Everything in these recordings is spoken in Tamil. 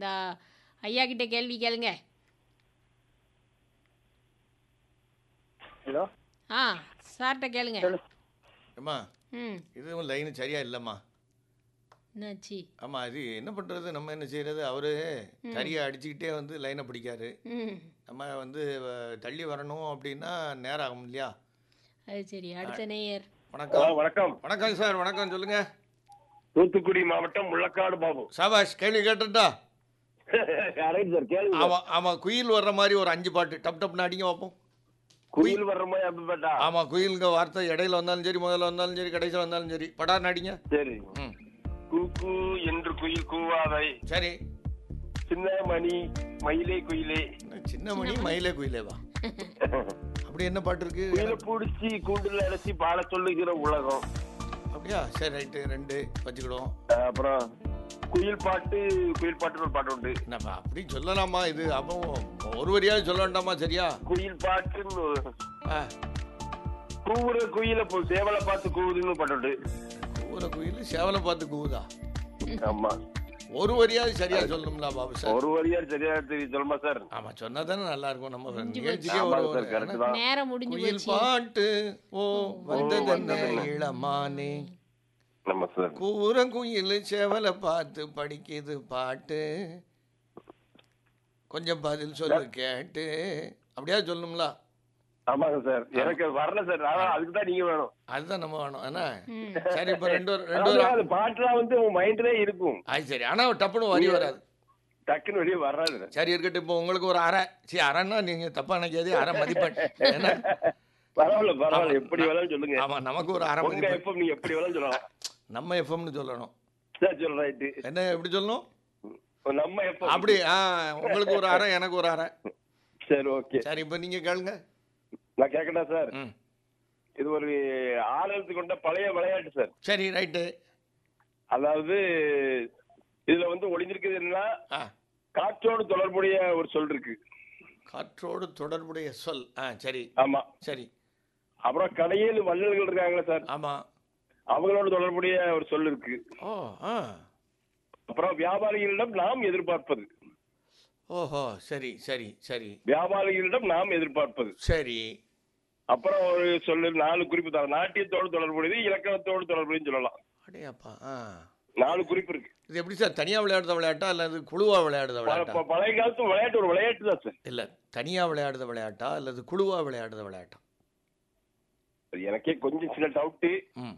இந்த ஐயா கிட்ட கேள்வி கேளுங்க ஹலோ ஆ சார்கிட்ட கேளுங்க அம்மா ம் இதுவும் லைனு சரியா இல்லைம்மா என்னாச்சு ஆமாம் அது என்ன பண்ணுறது நம்ம என்ன செய்கிறது அவர் சரியை அடிச்சுக்கிட்டே வந்து லைனை பிடிக்காரு ம் நம்ம வந்து அஹ், தள்ளி வரணும் அப்படின்னா நேரம் ஆகும் இல்லையா அது சரி அடுத்த நேயர் வணக்கம் வணக்கம் வணக்கம் சார் வணக்கம் சொல்லுங்க தூத்துக்குடி மாவட்டம் முள்ளக்காடு பாபு சாபாஷ் கேள்வி கேட்டுட்டா ரைட் சார் கேளுங்க ஆமாம் ஆமாம் குயில் வர்ற மாதிரி ஒரு அஞ்சு பாட்டு டப் டப்னு அடிங்க பார்ப்போம் குயில் வர்ற மாதிரி அப்படிப்பட்டா ஆமாம் குயிலுங்க வார்த்தை இடையில வந்தாலும் சரி முதல்ல வந்தாலும் சரி கடைசியில் வந்தாலும் சரி படார்னு அடிங்க சரி ம் கூ கூ என்று குயில் கூவாதை சரி சின்ன மணி மயிலே குயிலே என்ன சின்ன மணி மயிலே குயிலேவா அப்படி என்ன பாட்டு இருக்கு குயில புடிச்சு கூண்டுல அடைச்சி பாட சொல்லுகிற உலகம் அப்படியா சரி ரைட்டு ரெண்டு வச்சுக்கிடுவோம் அஹ் அப்புறம் குயில் பாட்டு குயில் பாட்டு ஒரு பாட்டு உண்டு நம்ம அப்படி சொல்லலாமா இது அப்போ ஒரு வரியாவது சொல்ல வேண்டாமா சரியா குயில் பாட்டுன்னு ஆ கூவுற குயில போ சேவலை பார்த்து கூவுதுன்னு பாட்டு உண்டு கூவுற குயில் சேவலை பார்த்து கூவுதா ஆமா ஒரு வரியாவது சரியா சொல்லணும்ல பாபு சார் ஒரு வரியார் சரியா தெரியும் சொல்லுமா சார் ஆமா சொன்னா தானே நல்லா இருக்கும் நம்ம முடிஞ்சு நிகழ்ச்சிக்கே ஆமாங்க ஒரு சார் கரெக்ட் தான் நேரம் முடிஞ்சு குயில் போச்சு பாட்டு ஓ வந்ததென்ன வந்ததென்ன. இளமானே நம்ம சார் கூற குயில் சேவலை பார்த்து படிக்குது பாட்டு கொஞ்சம் பதில் சொல்லு கேட்டு அப்படியா சொல்லணும்ல ஆமாங்க சார் எனக்கு வரல சார் அதான் அதுக்கு தான் நீங்க வேணும் அதுதான் நம்ம வேணும் என்ன ம் சரி இப்போ ரெண்டு ஒரு- ரெண்டு அதாவது ஒரு அந்த பாட்டுலாம் வந்து உங்க மைண்ட்லயே இருக்கும் அது சரி ஆனா டப்புன்னு வரி வராது டக்குன்னு வெளியே வராது சரி இருக்கட்டும் இப்போ உங்களுக்கு ஒரு அரை சரி அரைன்னா நீங்க தப்பா நினைக்காதே அரை மதிப்பெண் என்ன பரவாயில்ல பரவாயில்ல ஆமா. எப்படி வேணாலும் சொல்லுங்க ஆமா நமக்கு ஒரு அரை உங்க மதிப்பெண் எப்ப நீங்க எப்படி வேணாலும் சொல்லலாம் நம்ம எஃப்எம்னு சொல்லணும் சரி சொல்ல ரைட்டு என்ன எப்படி சொல்லணும் நம்ம எப்ப அப்படி ஆ உங்களுக்கு ஒரு அரை எனக்கு ஒரு அரை சரி ஓகே சரி இப்போ நீங்க கேளுங்க நான் கேட்கட்டா சார் ம் இது ஒரு ஆளுநத்து கொண்ட பழைய விளையாட்டு சார் சரி ரைட்டு அதாவது இதுல வந்து ஒளிஞ்சிருக்குது என்ன ஆ காற்றோடு தொடர்புடைய ஒரு சொல் இருக்கு காற்றோடு தொடர்புடைய சொல் ஆ சரி ஆமா சரி அப்புறம் கடையில் வள்ளல்கள் இருக்காங்களே சார் ஆமா அவங்களோட தொடர்புடைய ஒரு சொல் இருக்கு ஓ ஆ அப்புறம் வியாபாரிகளிடம் நாம் எதிர்பார்ப்பது ஓஹோ சரி சரி சரி வியாபாரிகளிடம் நாம் எதிர்பார்ப்பது சரி அப்புறம் ஒரு சொல்லு நாலு குறிப்பு தர நாட்டியத்தோடு தொடர்புடையது இலக்கணத்தோடு தொடர்புடையது சொல்லலாம் அடையாப்பா ஆ நாலு குறிப்பு இருக்கு இது எப்படி சார் தனியாக விளையாடுற விளையாட்டா அல்லது குழுவா விளையாடுற ப- விளையாட்டா ப- பழைய காலத்து விளையாட்டு ஒரு விளையாட்டு தான் சார் இல்லை தனியாக விளையாடுற விளையாட்டா அல்லது குழுவா விளையாடுற விளையாட்டா அது எனக்கே கொஞ்சம் சின்ன டவுட்டு ம்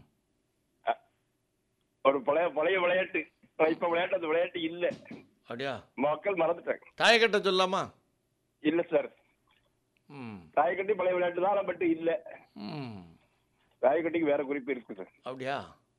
ஒரு பழைய பழைய விளையாட்டு ஆனா இப்ப விளையாட்டு அந்த விளையாட்டு இல்ல அப்படியா மக்கள் மறந்துட்டாங்க தாயக்கட்டை சொல்லலாமா இல்ல சார் ம் தாயக்கட்டி பழைய விளையாட்டு தான் பட் இல்ல ம் தாயக்கட்டிக்கு வேற குறிப்பு இருக்கு சார் அப்படியா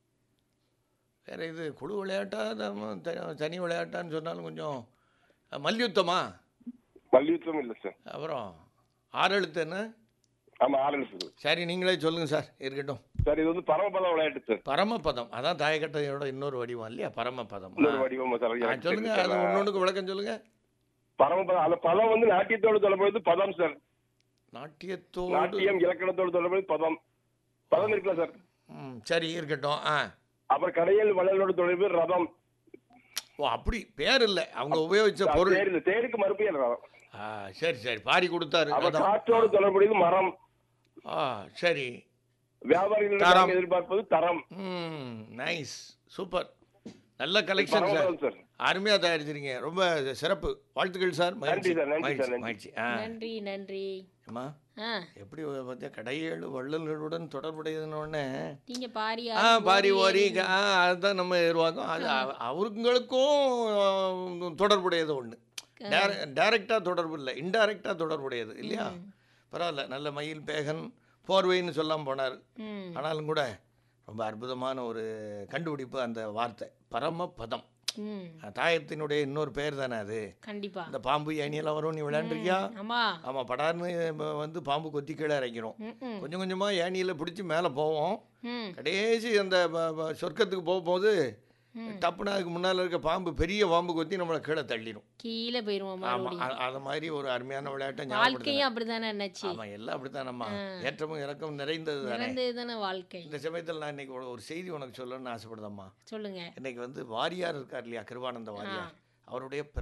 வேற இது குழு விளையாட்டா நம்ம த- தனி விளையாட்டான்னு சொன்னாலும் கொஞ்சம் அஹ், மல்யுத்தமா மல்யுத்தம் இல்ல சார் அப்புறம் ஆறு எழுத்து என்ன ஆமா ஆறு சார் சரி நீங்களே சொல்லுங்கள் சார் இருக்கட்டும் சார் இது வந்து பரமபதம் விளையாட்டு சார் பரமபதம் அதான் தாயக்கட்டையோட இன்னொரு வடிவம் இல்லையா பரமபதம் இன்னொரு ஆ. வடிவம் சார் ஆ, எனக்கு சொல்லுங்க தெரியல அது சார். ஒன்னொன்றுக்கு விளக்கம் சொல்லுங்க பரமபதம் அந்த பதம் வந்து நாட்டியத்தோடு தொடர்புடையது பதம் சார் நாட்டியத்தோடு நாட்டியம் இலக்கணத்தோடு தொடர்புடையது பதம் பதம் இருக்குல்ல சார் ம் சரி இருக்கட்டும் ஆ அப்புறம் கடையில் வள்ளலோடு தொடர்பு ரதம் ஓ அப்படி பேர் இல்லை அவங்க உபயோகிச்ச பொருள் தேர் இல்ல தேருக்கு மறுபெயர் ரதம் ஆ சரி சரி பாரி கொடுத்தாரு அப்புறம் அதான். காற்றோடு தொடர்புடையது மரம் ஆ சரி வியாபாரிகளிடம் தரம். நாம் எதிர்பார்ப்பது தரம் ம் நைஸ் சூப்பர் நல்ல கலெக்ஷன் சார் பரமபதம் சார் அருமையாக தயாரிச்சிருங்க ரொம்ப சிறப்பு வாழ்த்துக்கள் சார் மகிழ்ச்சி நன்றி சார், நன்றி மகிழ்ச்சி சார், நன்றி. மகிழ்ச்சி ஆ நன்றி நன்றி அம்மா ஆ எப்படி பார்த்தியா கடையேழு வள்ளல்களுடன் தொடர்புடையதுன்னு உடனே நீங்க பாரி ஆ பாரி ஓரி ஆ அதுதான் நம்ம எதிர்பார்க்கோம் அது அவ- அவங்களுக்கும் ஆ, தொடர்புடையது ஒன்று டைரக்டாக தொடர்பு இல்லை இன்டைரக்டாக தொடர்புடையது இல்லையா பரவாயில்ல நல்ல மயில் பேகன் போர்வைன்னு சொல்லாமல் போனார் ம் ஆனாலும் கூட ரொம்ப அற்புதமான ஒரு கண்டுபிடிப்பு அந்த வார்த்தை பரமபதம் ம் தாயத்தினுடைய இன்னொரு பேர் தானே அது கண்டிப்பா இந்த பாம்பு ஏணியெல்லாம் வரும் நீ விளையாண்டுருக்கியா ஆமா ஆமாம் படார்னு இப்ப வந்து பாம்பு கொத்தி கீழே இறக்கிறோம் ம் ம் கொஞ்சம் கொஞ்சமாக ஏணியில் பிடிச்சி மேலே போவோம் ம் கடைசி அந்த ப- ப- சொர்க்கத்துக்கு போகும்போது டப்புன்னு அதுக்கு முன்னால் இருக்க பாம்பு பெரிய பாம்பு கொத்தி நம்மளை கீழே தள்ளிடும் கீழே போயிருவோம் ஆமாம் மறுபடியும் அது மாதிரி ஒரு அருமையான விளையாட்டை ஞாபகப்படுத்துங்க வாழ்க்கையும் அப்படிதானே அண்ணாச்சி ஆமாம் எல்லாம் அப்படித்தான் நம்ம ஏற்றமும் இறக்கமும் நிறைந்தது தானே இறந்தது தானே வாழ்க்கை இந்த சமயத்தில் நான் இன்னைக்கு ஒரு- ஒரு செய்தி உனக்கு சொல்லணும்னு ஆசைப்படுதம்மா சொல்லுங்க இன்னைக்கு வந்து வாரியார் இருக்கார் இல்லையா கிருபானந்த வாரியார் அவருடைய பிறந்த